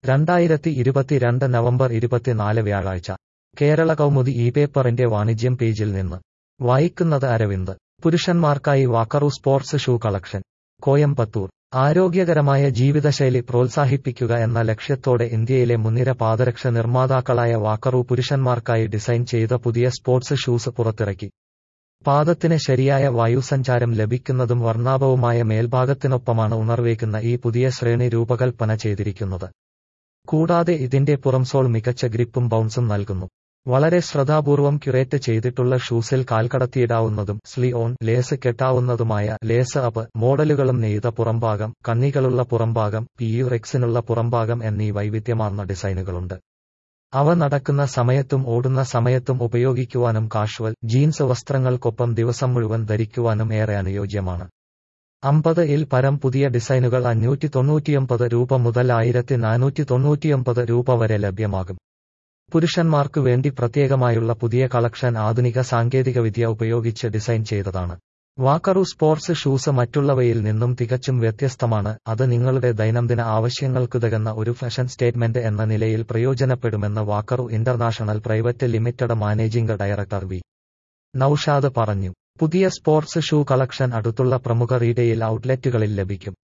രണ്ടായിരത്തി ഇരുപത്തിരണ്ട് നവംബർ ഇരുപത്തിനാല് വ്യാഴാഴ്ച കേരള കൗമുദി ഈ പേപ്പറിന്റെ വാണിജ്യം പേജിൽ നിന്ന് വായിക്കുന്നത് അരവിന്ദ് പുരുഷന്മാർക്കായി Walkaroo sports shoe collection Coimbatore ആരോഗ്യകരമായ ജീവിതശൈലി പ്രോത്സാഹിപ്പിക്കുക എന്ന ലക്ഷ്യത്തോടെ ഇന്ത്യയിലെ മുൻനിര പാദരക്ഷ നിർമ്മാതാക്കളായ വാക്കറു പുരുഷന്മാർക്കായി ഡിസൈൻ ചെയ്ത പുതിയ സ്പോർട്സ് ഷൂസ് പുറത്തിറക്കി പാദത്തിന് ശരിയായ വായുസഞ്ചാരം ലഭിക്കുന്നതും വർണ്ണാഭവുമായ മേൽഭാഗത്തിനൊപ്പമാണ് ഉണർവേക്കുന്ന ഈ പുതിയ ശ്രേണി രൂപകൽപ്പന ചെയ്തിരിക്കുന്നത് കൂടാതെ ഇതിന്റെ പുറംസോൾ മികച്ച ഗ്രിപ്പും ബൗൺസും നൽകുന്നു വളരെ ശ്രദ്ധാപൂർവം ക്യുറേറ്റ് ചെയ്തിട്ടുള്ള ഷൂസിൽ കാൽക്കടത്തിയിടാവുന്നതും സ്ലി ഓൺ ലേസ് കെട്ടാവുന്നതുമായ ലേസ് അപ്പ് മോഡലുകളും നെയ്ത പുറംഭാഗം കണ്ണികളുള്ള പുറംഭാഗം പിയുറെക്സിനുള്ള പുറംഭാഗം എന്നീ വൈവിധ്യമാർന്ന ഡിസൈനുകളുണ്ട് അവ നടക്കുന്ന സമയത്തും ഓടുന്ന സമയത്തും ഉപയോഗിക്കുവാനും കാഷ്വൽ ജീൻസ് വസ്ത്രങ്ങൾക്കൊപ്പം ദിവസം മുഴുവൻ ധരിക്കുവാനും ഏറെ അനുയോജ്യമാണ് അമ്പത് ഇൽ പരം പുതിയ ഡിസൈനുകൾ അഞ്ഞൂറ്റി തൊണ്ണൂറ്റിയൊമ്പത് രൂപ മുതൽ ആയിരത്തി നാനൂറ്റി തൊണ്ണൂറ്റിയൊമ്പത് രൂപ വരെ ലഭ്യമാകും പുരുഷന്മാർക്കു വേണ്ടി പ്രത്യേകമായുള്ള പുതിയ കളക്ഷൻ ആധുനിക സാങ്കേതികവിദ്യ ഉപയോഗിച്ച് ഡിസൈൻ ചെയ്തതാണ് വാക്കറു സ്പോർട്സ് ഷൂസ് മറ്റുള്ളവയിൽ നിന്നും തികച്ചും വ്യത്യസ്തമാണ് അത് നിങ്ങളുടെ ദൈനംദിന ആവശ്യങ്ങൾക്കുതകുന്ന ഒരു ഫാഷൻ സ്റ്റേറ്റ്മെന്റ് എന്ന നിലയിൽ പ്രയോജനപ്പെടുമെന്ന് Walkaroo international private limited managing director V Naushad പറഞ്ഞു പുതിയ സ്പോർട്സ് ഷൂ കളക്ഷൻ അടുത്തുള്ള പ്രമുഖ റീറ്റെയിൽ ഔട്ട്ലെറ്റുകളിൽ ലഭിക്കും